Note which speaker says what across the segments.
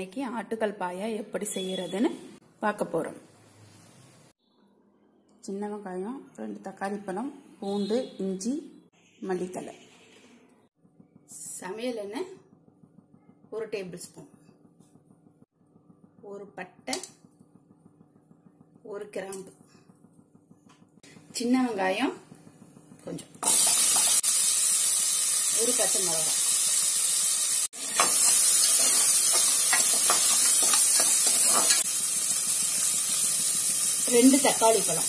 Speaker 1: இன்னைக்கு ஆட்டுக்கால் பாயா எப்படி செய்யறதுன்னு பார்க்க போறோம் சின்ன வெங்காயம் ரெண்டு தக்காளி பழம் பூண்டு இஞ்சி மல்லித்தலை சமையல் எண்ணெய் ஒரு டேபிள் ஸ்பூன் ஒரு பட்டை ஒரு கிராம்பு சின்ன வெங்காயம் கொஞ்சம் ஒரு பச்சை மிளகாய் ரெண்டு தக்காளி பழம்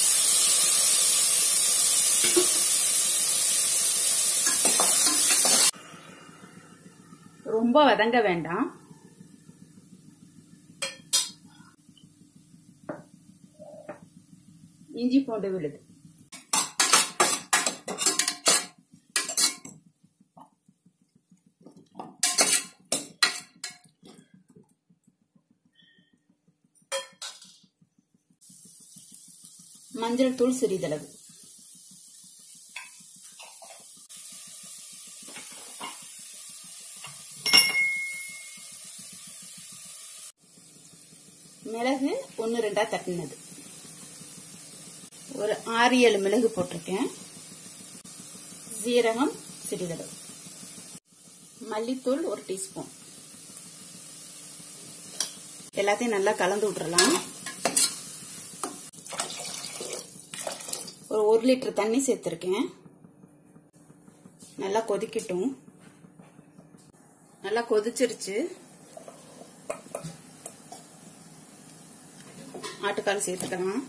Speaker 1: ரொம்ப வதங்க வேண்டாம் இஞ்சி பூண்டு விழுது மஞ்சள் தூள் சிறிதளவு மிளகு ஒன்று ரெண்டா தட்டினது ஒரு ஆறு ஏழு மிளகு போட்டிருக்கேன் சீரகம் சிறிதளவு மல்லித்தூள் ஒரு டீஸ்பூன் எல்லாத்தையும் நல்லா கலந்து விட்டுறலாம் ஒரு ஒரு லிட்டர் தண்ணி சேர்த்துருக்கேன் நல்லா கொதிக்கட்டும் நல்லா கொதிச்சிருச்சு ஆட்டுக்கால் சேர்த்துக்கலாம்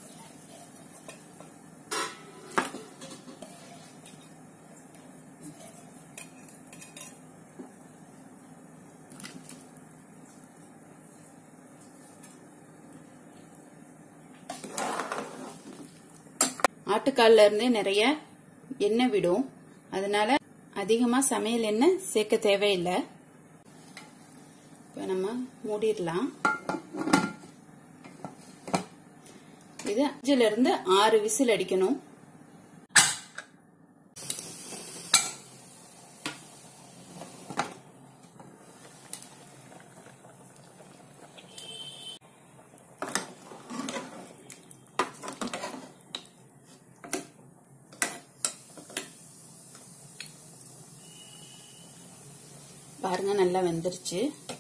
Speaker 1: ஆட்டுக்கால்ல இருந்து நிறைய எண்ணெய் விடும் அதனால அதிகமா சமையல் எண்ணெய் சேர்க்க தேவையில்லை இப்போ நம்ம மூடிடலாம் இது அஞ்சுல இருந்து ஆறு விசில் அடிக்கணும் பாருங்க நல்லா வெந்துருச்சு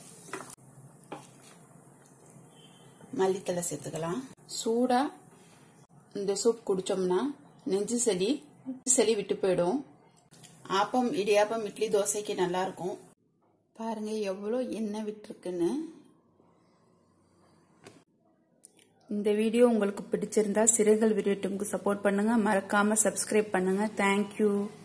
Speaker 1: மல்லித்தலை சேர்த்துக்கலாம் சூடா இந்த சூப் குடிச்சோம்னா நெஞ்சு சளி சளி விட்டு போயிடும் ஆப்பம் இடியாப்பம் இட்லி தோசைக்கு நல்லா இருக்கும் பாருங்க எவ்வளோ எண்ணெய் விட்டுருக்குன்னு இந்த வீடியோ உங்களுக்கு பிடிச்சிருந்தா சிறைகள் விரியட்டும்க்கு சப்போர்ட் பண்ணுங்க மறக்காம சப்ஸ்கிரைப் பண்ணுங்க தேங்க்யூ